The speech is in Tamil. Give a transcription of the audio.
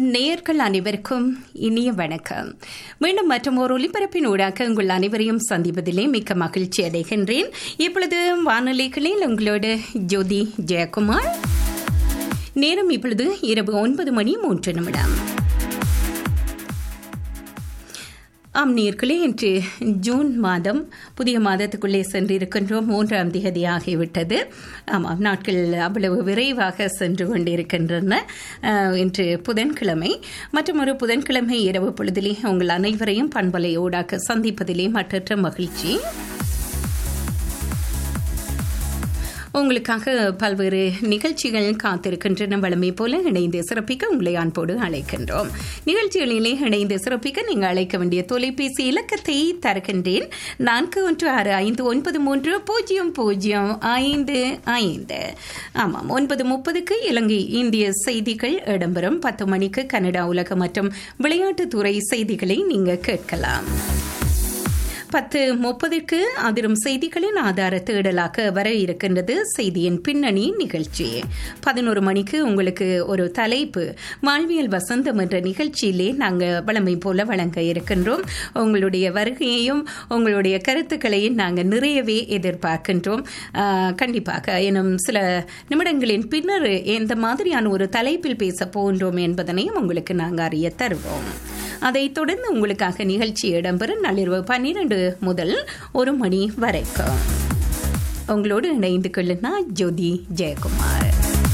நேயர்கள் அனைவருக்கும் இனிய வணக்கம் மீண்டும் மற்றும் ஒரு ஒலிபரப்பின் ஊடாக உங்கள் அனைவரையும் சந்திப்பதிலே மிக்க மகிழ்ச்சி அடைகின்றேன் இப்பொழுது வானொலிகளில் உங்களோடு ஜோதி ஜெயக்குமார் நேரம் இப்பொழுது இரவு ஒன்பது மணி மூன்று நிமிடம் ஆம் நேர்களே இன்று ஜூன் மாதம் புதிய மாதத்துக்குள்ளே சென்றிருக்கின்றோம் மூன்றாம் திகதி ஆகிவிட்டது ஆமாம் நாட்கள் அவ்வளவு விரைவாக சென்று கொண்டிருக்கின்றன இன்று புதன்கிழமை மற்றும் ஒரு புதன்கிழமை இரவு பொழுதிலே உங்கள் அனைவரையும் பண்பலையோடாக சந்திப்பதிலே மற்றற்ற மகிழ்ச்சி உங்களுக்காக பல்வேறு நிகழ்ச்சிகள் காத்திருக்கின்றன வளமை போல இணைந்து சிறப்பிக்க உங்களை அன்போடு அழைக்கின்றோம் நிகழ்ச்சிகளிலே இணைந்து சிறப்பிக்க நீங்கள் அழைக்க வேண்டிய தொலைபேசி இலக்கத்தை தருகின்றேன் நான்கு ஒன்று ஆறு ஐந்து ஒன்பது மூன்று பூஜ்ஜியம் பூஜ்ஜியம் ஐந்து ஐந்து ஆமாம் ஒன்பது முப்பதுக்கு இலங்கை இந்திய செய்திகள் இடம்பெறும் பத்து மணிக்கு கனடா உலக மற்றும் விளையாட்டுத்துறை செய்திகளை நீங்கள் கேட்கலாம் பத்து முப்பதுக்கு அதிரும் செய்திகளின் ஆதார தேடலாக வர இருக்கின்றது செய்தியின் பின்னணி நிகழ்ச்சி பதினோரு மணிக்கு உங்களுக்கு ஒரு தலைப்பு வாழ்வியல் வசந்தம் என்ற நிகழ்ச்சியிலே நாங்கள் வளமை போல வழங்க இருக்கின்றோம் உங்களுடைய வருகையையும் உங்களுடைய கருத்துக்களையும் நாங்கள் நிறையவே எதிர்பார்க்கின்றோம் கண்டிப்பாக எனும் சில நிமிடங்களின் பின்னர் எந்த மாதிரியான ஒரு தலைப்பில் பேச போகின்றோம் என்பதனையும் உங்களுக்கு நாங்கள் அறிய தருவோம் அதைத் தொடர்ந்து உங்களுக்காக நிகழ்ச்சி இடம்பெறும் நள்ளிரவு பன்னிரண்டு முதல் ஒரு மணி வரைக்கும் உங்களோடு இணைந்து கொள்ளுனா ஜோதி ஜெயக்குமார்